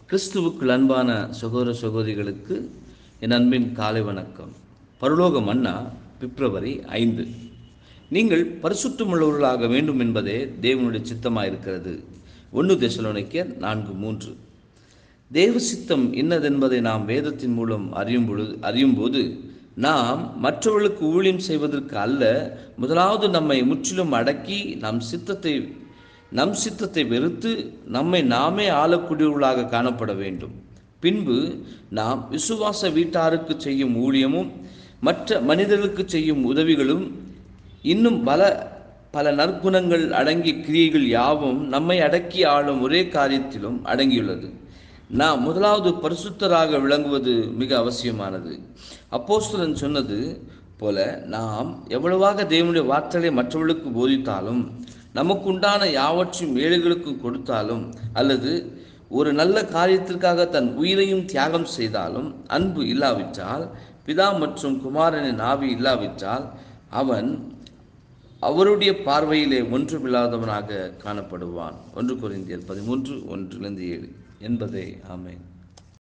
கிறிஸ்துவுக்குள் அன்பான சகோதர சகோதரிகளுக்கு என் அன்பின் காலை வணக்கம் பரலோக மன்னா பிப்ரவரி ஐந்து நீங்கள் பரிசுத்தமுள்ளவர்களாக வேண்டும் என்பதே தேவனுடைய சித்தமாயிருக்கிறது ஒன்று தெசலோனிக்கர் நான்கு மூன்று தேவ சித்தம் இன்னதென்பதை நாம் வேதத்தின் மூலம் அறியும் பொழுது அறியும் போது நாம் மற்றவர்களுக்கு ஊழியம் செய்வதற்கு அல்ல முதலாவது நம்மை முற்றிலும் அடக்கி நம் சித்தத்தை நம் சித்தத்தை வெறுத்து நம்மை நாமே ஆளக்கூடியவர்களாக காணப்பட வேண்டும் பின்பு நாம் விசுவாச வீட்டாருக்கு செய்யும் ஊழியமும் மற்ற மனிதர்களுக்கு செய்யும் உதவிகளும் இன்னும் பல பல நற்குணங்கள் அடங்கிய கிரியைகள் யாவும் நம்மை அடக்கி ஆளும் ஒரே காரியத்திலும் அடங்கியுள்ளது நாம் முதலாவது பரிசுத்தராக விளங்குவது மிக அவசியமானது அப்போஸ்தலன் சொன்னது போல நாம் எவ்வளவாக தேவனுடைய வார்த்தைகளை மற்றவர்களுக்கு போதித்தாலும் நமக்கு உண்டான யாவற்றையும் ஏழைகளுக்கு கொடுத்தாலும் அல்லது ஒரு நல்ல காரியத்திற்காக தன் உயிரையும் தியாகம் செய்தாலும் அன்பு இல்லாவிட்டால் பிதா மற்றும் குமாரனின் ஆவி இல்லாவிட்டால் அவன் அவருடைய பார்வையிலே ஒன்றுமில்லாதவனாக காணப்படுவான் ஒன்று குறைந்தியர் பதிமூன்று ஒன்றிலிருந்து ஏழு என்பதே ஆமேன்